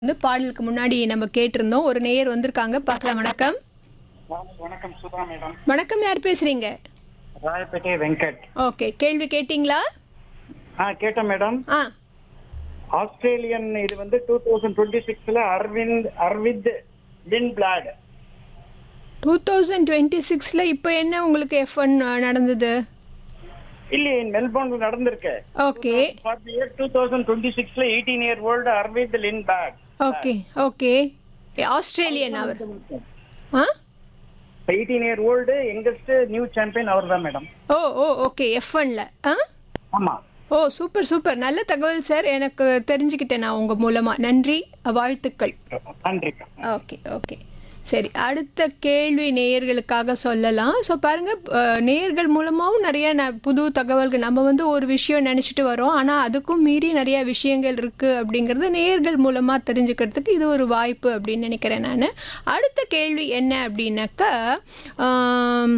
வந்து பாடலுக்கு முன்னாடி நம்ம கேட்டிருந்தோம் ஒரு நேயர் வந்திருக்காங்க பார்க்கலாம் வணக்கம் வணக்கம் சுதா மேடம் வணக்கம் யார் பேசுறீங்க ராயப்பேட்டை வெங்கட் ஓகே கேள்வி கேட்டிங்களா ஆ கேட்டேன் மேடம் ஆ ஆஸ்திரேலியன் இது வந்து டூ தௌசண்ட் டுவெண்ட்டி சிக்ஸ்ல அரவிந்த் அரவிந்த் லின் பிளாட் டூ தௌசண்ட் டுவெண்ட்டி சிக்ஸில் இப்போ என்ன உங்களுக்கு எஃப் ஒன் நடந்தது இல்லையே மெல்போர்ன்ல நடந்திருக்கு okay year two thousand twenty சிக்ஸ்ல எயிட்டீன் இயர் ஓல்டு அரவிந்த் லின் பிளாட் ஓகே ஓகே ஆஸ்திரேலியன் அவர் ah eighteen year old youngest new champion அவர் தான் madam oh oh okay F ஒன்ல ஆ ஆமா ஓ சூப்பர் சூப்பர் நல்ல தகவல் சார் எனக்கு தெரிஞ்சுக்கிட்டேன் நான் உங்கள் மூலமாக நன்றி வாழ்த்துக்கள் நன்றி ஓகே ஓகே சரி அடுத்த கேள்வி நேயர்களுக்காக சொல்லலாம் ஸோ பாருங்கள் நேயர்கள் மூலமாகவும் நிறைய ந புது தகவல்கள் நம்ம வந்து ஒரு விஷயம் நினச்சிட்டு வரோம் ஆனால் அதுக்கும் மீறி நிறைய விஷயங்கள் இருக்குது அப்படிங்கிறது நேயர்கள் மூலமாக தெரிஞ்சுக்கிறதுக்கு இது ஒரு வாய்ப்பு அப்படின்னு நினைக்கிறேன் நான் அடுத்த கேள்வி என்ன அப்படின்னாக்கா ஆம்,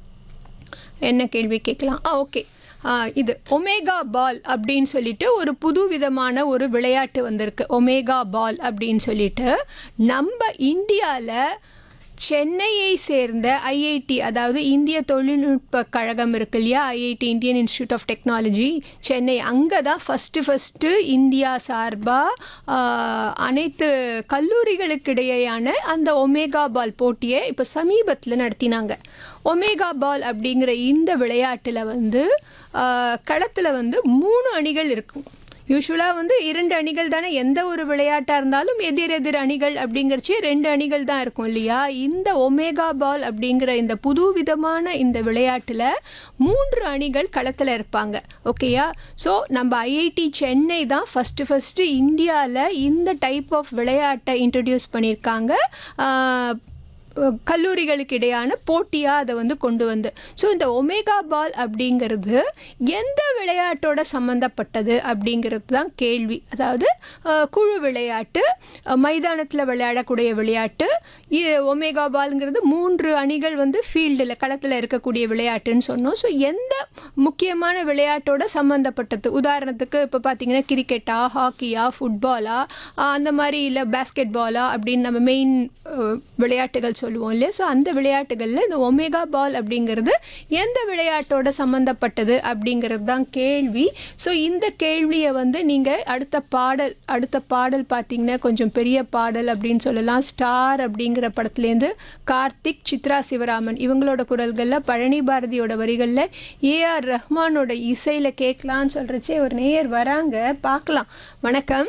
என்ன கேள்வி கேட்கலாம் ஆ ஓகே இது ஒமேகா பால் அப்படின்னு சொல்லிட்டு ஒரு புது விதமான ஒரு விளையாட்டு வந்திருக்கு ஒமேகா பால் அப்படின்னு சொல்லிட்டு நம்ம இந்தியாவில் சென்னையை சேர்ந்த ஐஐடி அதாவது இந்திய தொழில்நுட்ப கழகம் இருக்கு இல்லையா IIT Indian Institute of Technology Chennai அங்கே தான் ஃபஸ்ட்டு ஃபஸ்ட்டு இந்தியா சார்பாக அனைத்து கல்லூரிகளுக்கிடையேயான அந்த ஒமேகா பால் போட்டியை இப்போ சமீபத்தில் நடத்தினாங்க ஒமேகா பால் அப்படிங்கிற இந்த விளையாட்டில் வந்து களத்தில் வந்து மூணு அணிகள் இருக்கும் யூஸ்வலாக வந்து இரண்டு அணிகள் தானே எந்த ஒரு விளையாட்டாக இருந்தாலும் எதிர் எதிர் அணிகள் அப்படிங்கிறச்சு ரெண்டு அணிகள் தான் இருக்கும் இல்லையா இந்த ஒமேகா பால் அப்படிங்கிற இந்த புது விதமான இந்த விளையாட்டில் மூன்று அணிகள் களத்தில் இருப்பாங்க ஓகேயா ஸோ நம்ம ஐஐடி சென்னை தான் ஃபஸ்ட்டு ஃபஸ்ட்டு இந்தியாவில் இந்த டைப் ஆஃப் விளையாட்டை இன்ட்ரடியூஸ் பண்ணியிருக்காங்க ஆஹ், கல்லூரிகளுக்கு இடையான போட்டியாக அதை வந்து கொண்டு வந்து ஸோ இந்த ஒமேகா பால் அப்படிங்கிறது எந்த விளையாட்டோட சம்மந்தப்பட்டது அப்படிங்கிறது தான் கேள்வி அதாவது அஹ், குழு விளையாட்டு மைதானத்தில் விளையாடக்கூடிய விளையாட்டு இ- ஒமேகா பால்ங்கிறது மூன்று அணிகள் வந்து ஃபீல்டில் களத்தில் இருக்கக்கூடிய விளையாட்டுன்னு சொன்னோம் ஸோ எந்த முக்கியமான விளையாட்டோட சம்மந்தப்பட்டது உதாரணத்துக்கு இப்போ பார்த்தீங்கன்னா கிரிக்கெட்டா ஹாக்கியா ஃபுட்பாலா அந்த மாதிரி இல்லை பேஸ்கெட் பாலா அப்படின்னு நம்ம மெயின் விளையாட்டுகள் சொல்லுவோம் இல்லையா ஸோ அந்த விளையாட்டுகளில் இந்த ஒமேகா பால் அப்படிங்கிறது எந்த விளையாட்டோட சம்மந்தப்பட்டது அப்படிங்கிறது தான் கேள்வி ஸோ இந்த கேள்வியை வந்து நீங்கள் அடுத்த பாடல் அடுத்த பாடல் பார்த்தீங்கன்னா கொஞ்சம் பெரிய பாடல் அப்படின்னு சொல்லலாம் ஸ்டார் அப்படிங்கிற படத்துலேருந்து கார்த்திக் சித்ரா சிவராமன் இவங்களோட குரல்களில் பழனி பாரதியோட வரிகளில் ஏஆர் ரஹ்மானோட இசையில் கேட்கலான்னு சொல்கிறச்சே ஒரு நேயர் வராங்க பார்க்கலாம் வணக்கம்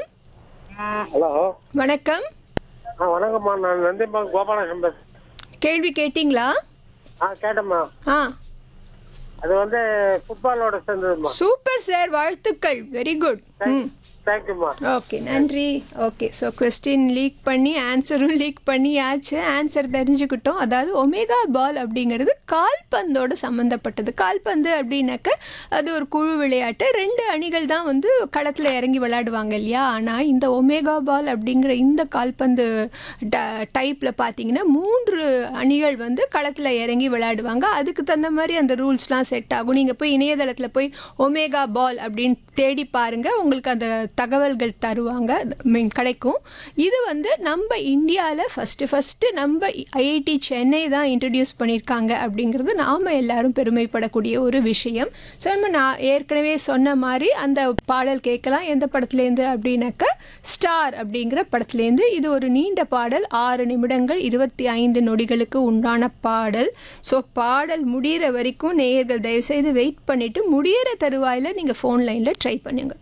ஹலோ வணக்கம் ஆ வணக்கம்மா நான் நந்திம்பாங்க கோபாலகிருஷ்ணன் பேசுறேன் கேள்வி கேட்டிங்களா ஆ கேட்டேம்மா ஆ அது வந்து ஃபுட்பாலோட சேர்ந்ததும்மா சூப்பர் சார் வாழ்த்துக்கள் வெரி குட் ம் தேங்க்யூம்மா ஓகே நன்றி ஓகே ஸோ கொஸ்டின் லீக் பண்ணி ஆன்சரும் லீக் பண்ணியாச்சு ஆன்சர் தெரிஞ்சுக்கிட்டோம் அதாவது ஒமேகா பால் அப்படிங்கிறது கால்பந்தோட சம்மந்தப்பட்டது கால்பந்து அப்படின்னாக்க அது ஒரு குழு விளையாட்டு ரெண்டு அணிகள் தான் வந்து களத்தில் இறங்கி விளையாடுவாங்க இல்லையா ஆனால் இந்த ஒமேகா பால் அப்படிங்கிற இந்த கால்பந்து டைப்பில் பார்த்தீங்கன்னா மூன்று அணிகள் வந்து களத்தில் இறங்கி விளையாடுவாங்க அதுக்கு தகுந்த மாதிரி அந்த ரூல்ஸ்லாம் செட் ஆகும் நீங்கள் போய் இணையதளத்தில் போய் ஒமேகா பால் அப்படின்னு தேடி பாருங்கள் உங்களுக்கு அந்த தகவல்கள் தருவாங்க மீன் கிடைக்கும் இது வந்து நம்ம இந்தியாவில் ஃபஸ்ட்டு ஃபஸ்ட்டு நம்ம ஐஐடி சென்னை தான் இன்ட்ரடியூஸ் பண்ணியிருக்காங்க அப்படிங்கிறது நாம் எல்லாரும் பெருமைப்படக்கூடிய ஒரு விஷயம் ஸோ நம்ம நான் ஏற்கனவே சொன்ன மாதிரி அந்த பாடல் கேட்கலாம் எந்த படத்துலேருந்து அப்படின்னாக்கா ஸ்டார் அப்படிங்கிற படத்துலேருந்து இது ஒரு நீண்ட பாடல் ஆறு நிமிடங்கள் இருபத்தி ஐந்து நொடிகளுக்கு உண்டான பாடல் ஸோ பாடல் முடிகிற வரைக்கும் நேயர்கள் தயவுசெய்து வெயிட் பண்ணிவிட்டு முடியிற தருவாயில் நீங்கள் ஃபோன் லைனில் ட்ரை பண்ணுங்கள்